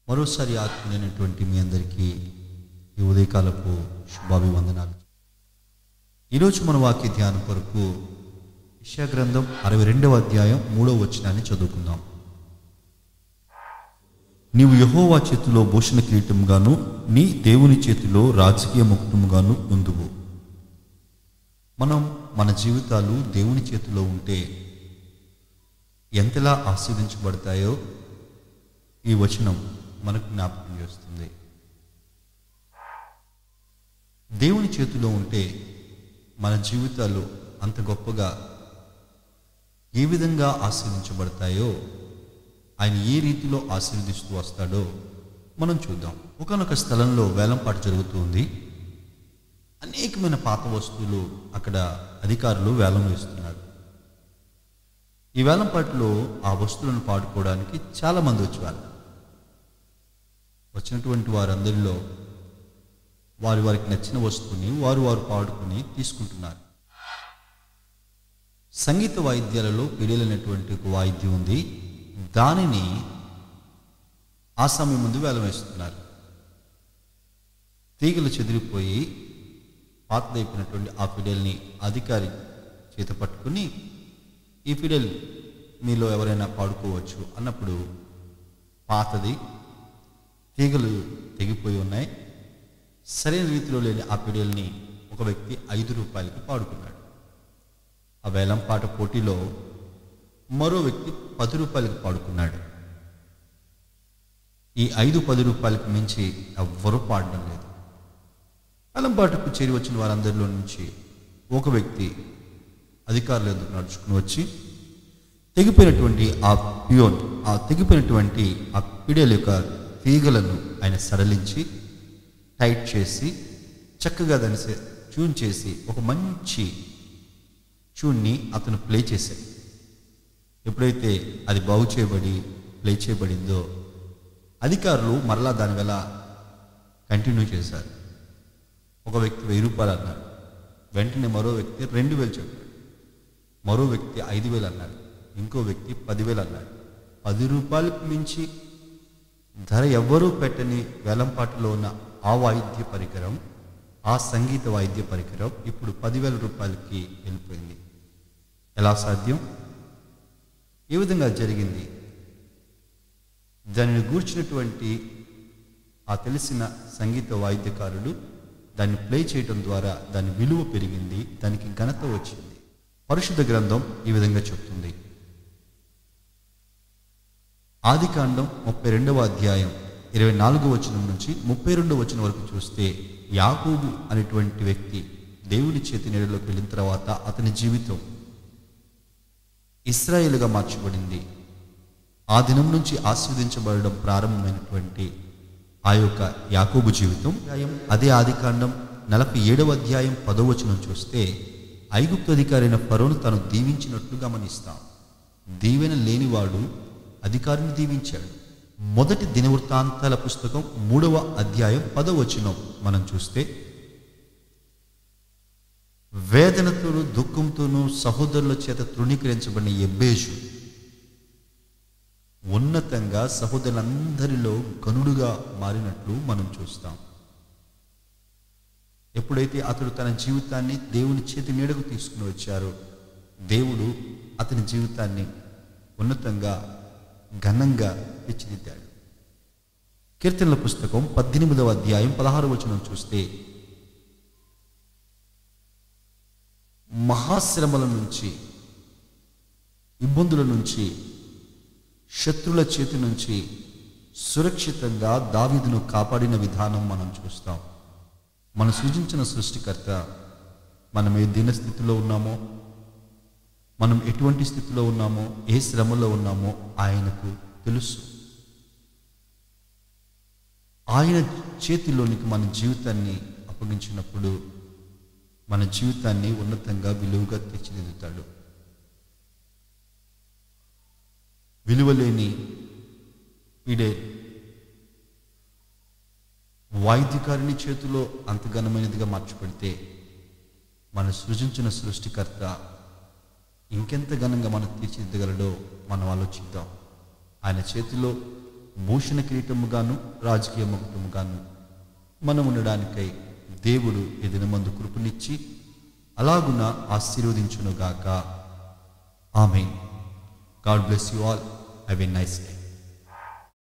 మరోసారి ఆత్మీయమైనటువంటి మీ అందరికీ ఈ ఉదయకాలపు శుభాభివందనాలు ఈరోజు మన వాక్య ధ్యానం కొరకు ఇషా గ్రంథం అరవై రెండవ అధ్యాయం మూడవ వచనాన్ని చదువుకుందాం నీవు యహోవా చేతిలో భూషణ కిరీటముగాను నీ దేవుని చేతిలో రాజకీయ ముక్తముగాను ఉందువు మనం మన జీవితాలు దేవుని చేతిలో ఉంటే ఎంతలా ఆశీర్వించబడతాయో ఈ వచనం మనకు జ్ఞాపకం చేస్తుంది దేవుని చేతిలో ఉంటే మన జీవితాలు అంత గొప్పగా ఏ విధంగా ఆశీర్వించబడతాయో ఆయన ఏ రీతిలో ఆశీర్వదిస్తూ వస్తాడో మనం చూద్దాం ఒకనొక స్థలంలో వేలంపాటు జరుగుతూ ఉంది అనేకమైన పాత వస్తువులు అక్కడ అధికారులు వేలం వేస్తున్నారు ఈ వేలంపాట్లో ఆ వస్తువులను పాడుకోవడానికి చాలా మంది వచ్చేవారు వచ్చినటువంటి వారందరిలో వారి వారికి నచ్చిన వస్తువుని వారు వారు పాడుకుని తీసుకుంటున్నారు సంగీత వాయిద్యాలలో పిడిలైనటువంటి ఒక వాయిద్యం ఉంది దానిని ఆ సమయం ముందు వేలం వేస్తున్నారు తీగలు చెదిరిపోయి పాతదైపోయినటువంటి ఆ ఫిడెల్ని అధికారి చేత పట్టుకుని ఈ ఫిడెల్ మీలో ఎవరైనా పాడుకోవచ్చు అన్నప్పుడు పాతది తీగలు తెగిపోయి ఉన్నాయి సరైన రీతిలో లేని ఆ ఫిడెల్ని ఒక వ్యక్తి ఐదు రూపాయలకి పాడుకున్నాడు ఆ వేలం పాట పోటీలో మరో వ్యక్తి పది రూపాయలకి పాడుకున్నాడు ఈ ఐదు పది రూపాయలకు మించి ఎవ్వరూ పాడడం లేదు వేలంపాటకు చేరి వచ్చిన వారందరిలో నుంచి ఒక వ్యక్తి అధికారులు ఎందుకు నడుచుకుని వచ్చి తెగిపోయినటువంటి ఆ పియోన్ ఆ తెగిపోయినటువంటి ఆ పిడేల యొక్క తీగలను ఆయన సడలించి టైట్ చేసి చక్కగా దాన్ని సే- ట్యూన్ చేసి ఒక మంచి ట్యూన్ని అతను ప్లే చేశాడు ఎప్పుడైతే అది బాగు చేయబడి ప్లే చేయబడిందో అధికారులు మరలా దాని వల్ల కంటిన్యూ చేశారు ఒక వ్యక్తి వెయ్యి రూపాయలు అన్నాడు వెంటనే మరో వ్యక్తి రెండు వేలు చెప్పాడు మరో వ్యక్తి ఐదు వేలు అన్నాడు ఇంకో వ్యక్తి పదివేలు అన్నాడు పది రూపాయలకు మించి ధర ఎవ్వరూ పెట్టని వేలంపాటులో ఉన్న ఆ వాయిద్య పరికరం ఆ సంగీత వాయిద్య పరికరం ఇప్పుడు పదివేల రూపాయలకి వెళ్ళిపోయింది ఎలా సాధ్యం ఏ విధంగా జరిగింది దానిని గూర్చినటువంటి ఆ తెలిసిన సంగీత వాయిద్యకారుడు దాన్ని ప్లే చేయటం ద్వారా దాని విలువ పెరిగింది దానికి ఘనత వచ్చింది పరిశుద్ధ గ్రంథం ఈ విధంగా చెప్తుంది ఆదికాండం ముప్పై రెండవ అధ్యాయం ఇరవై నాలుగో వచనం నుంచి ముప్పై రెండవ వచనం వరకు చూస్తే యాకూబు అనేటువంటి వ్యక్తి దేవుని చేతి నీడలోకి వెళ్ళిన తర్వాత అతని జీవితం ఇస్రాయేలుగా మార్చబడింది ఆ దినం నుంచి ఆస్వాదించబడడం ప్రారంభమైనటువంటి ఆ యొక్క యాకోబు జీవితం అధ్యాయం అదే ఆదికాండం నలభై ఏడవ అధ్యాయం పదవచనం చూస్తే ఐగుప్తు అధికారైన ఫరోను తను దీవించినట్లు గమనిస్తాం దీవెన లేనివాడు అధికారిని దీవించాడు మొదటి దినవృత్తాంతాల పుస్తకం మూడవ అధ్యాయం పదవచనం మనం చూస్తే వేదనతోనూ దుఃఖంతోనూ సహోదరుల చేత తృణీకరించబడిన ఎబ్బేజు ఉన్నతంగా సహోదరులందరిలో గనుడుగా మారినట్లు మనం చూస్తాం ఎప్పుడైతే అతడు తన జీవితాన్ని దేవుని చేతి నీడకు తీసుకుని వచ్చారో దేవుడు అతని జీవితాన్ని ఉన్నతంగా ఘనంగా తీర్చిదిద్దాడు కీర్తనల పుస్తకం పద్దెనిమిదవ అధ్యాయం పదహారు వచనం చూస్తే మహాశ్రమల నుంచి ఇబ్బందుల నుంచి శత్రుల చేతి నుంచి సురక్షితంగా దావీదును కాపాడిన విధానం మనం చూస్తాం మన సృజించిన సృష్టికర్త మనం ఏ దీనస్థితిలో ఉన్నామో మనం ఎటువంటి స్థితిలో ఉన్నామో ఏ శ్రమలో ఉన్నామో ఆయనకు తెలుసు ఆయన చేతిలోనికి మన జీవితాన్ని అప్పగించినప్పుడు మన జీవితాన్ని ఉన్నతంగా విలువగా తీర్చిదిద్దుతాడు విలువలేని పీడే వాయిద్యకారుని చేతిలో అంత ఘనమైనదిగా మార్చబడితే మన సృజించిన సృష్టికర్త ఇంకెంత ఘనంగా మనం తీర్చిదిద్దగలడో మనం ఆలోచిద్దాం ఆయన చేతిలో భూషణ కిరీటముగాను రాజకీయ ముక్తముగాను మనం ఉండడానికై దేవుడు ఎదిన మందు కృపనిచ్చి అలాగున ఆశీర్వదించునుగాక ఆమె God bless you all have a nice day